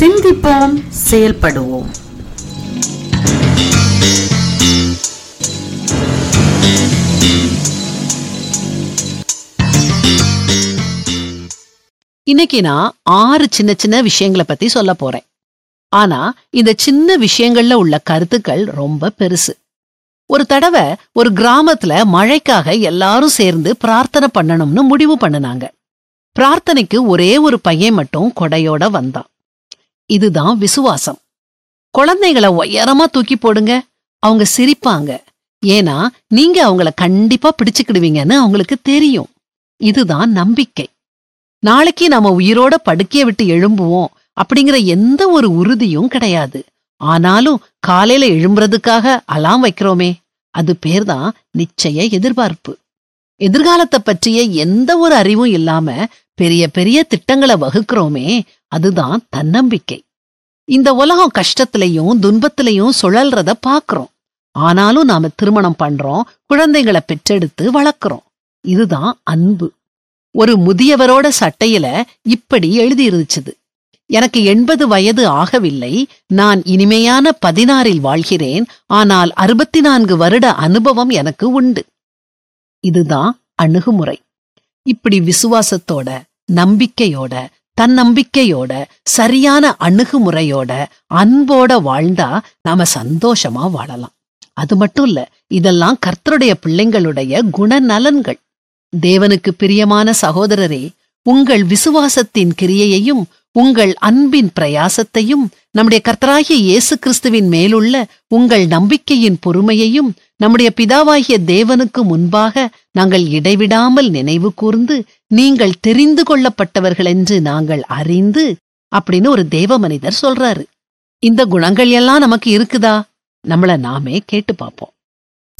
சிந்திப்போம் செயல்படுவோம் இன்னைக்கு நான் ஆறு சின்ன சின்ன விஷயங்களை பத்தி சொல்ல போறேன் ஆனா இந்த சின்ன விஷயங்கள்ல உள்ள கருத்துக்கள் ரொம்ப பெருசு ஒரு தடவை ஒரு கிராமத்துல மழைக்காக எல்லாரும் சேர்ந்து பிரார்த்தனை பண்ணணும்னு முடிவு பண்ணுனாங்க பிரார்த்தனைக்கு ஒரே ஒரு பையன் மட்டும் கொடையோட வந்தான் இதுதான் விசுவாசம் குழந்தைகளை உயரமா தூக்கி போடுங்க அவங்க சிரிப்பாங்க ஏன்னா நீங்க அவங்கள கண்டிப்பா பிடிச்சுக்கிடுவீங்கன்னு அவங்களுக்கு தெரியும் இதுதான் நம்பிக்கை நாளைக்கு நாம உயிரோட படுக்கைய விட்டு எழும்புவோம் அப்படிங்கிற எந்த ஒரு உறுதியும் கிடையாது ஆனாலும் காலையில எழும்புறதுக்காக அலாம் வைக்கிறோமே அது பேர்தான் நிச்சய எதிர்பார்ப்பு எதிர்காலத்தை பற்றிய எந்த ஒரு அறிவும் இல்லாம பெரிய பெரிய திட்டங்களை வகுக்கிறோமே அதுதான் தன்னம்பிக்கை இந்த உலகம் கஷ்டத்திலையும் துன்பத்திலையும் சுழல்றத பாக்குறோம் ஆனாலும் நாம திருமணம் பண்றோம் குழந்தைகளை பெற்றெடுத்து வளர்க்கிறோம் இதுதான் அன்பு ஒரு முதியவரோட சட்டையில இப்படி எழுதியிருச்சுது எனக்கு எண்பது வயது ஆகவில்லை நான் இனிமையான பதினாறில் வாழ்கிறேன் ஆனால் அறுபத்தி நான்கு வருட அனுபவம் எனக்கு உண்டு இதுதான் அணுகுமுறை இப்படி விசுவாசத்தோட நம்பிக்கையோட தன்னம்பிக்கையோட சரியான அணுகுமுறையோட அன்போட வாழ்ந்தா நாம சந்தோஷமா வாழலாம் அது மட்டும் இல்ல இதெல்லாம் கர்த்தருடைய பிள்ளைங்களுடைய குணநலன்கள் தேவனுக்கு பிரியமான சகோதரரே உங்கள் விசுவாசத்தின் கிரியையையும் உங்கள் அன்பின் பிரயாசத்தையும் நம்முடைய கர்த்தராகிய இயேசு கிறிஸ்துவின் மேலுள்ள உங்கள் நம்பிக்கையின் பொறுமையையும் நம்முடைய பிதாவாகிய தேவனுக்கு முன்பாக நாங்கள் இடைவிடாமல் நினைவு கூர்ந்து நீங்கள் தெரிந்து கொள்ளப்பட்டவர்கள் என்று நாங்கள் அறிந்து அப்படின்னு ஒரு தேவ மனிதர் சொல்றாரு இந்த குணங்கள் எல்லாம் நமக்கு இருக்குதா நம்மள நாமே கேட்டு பார்ப்போம்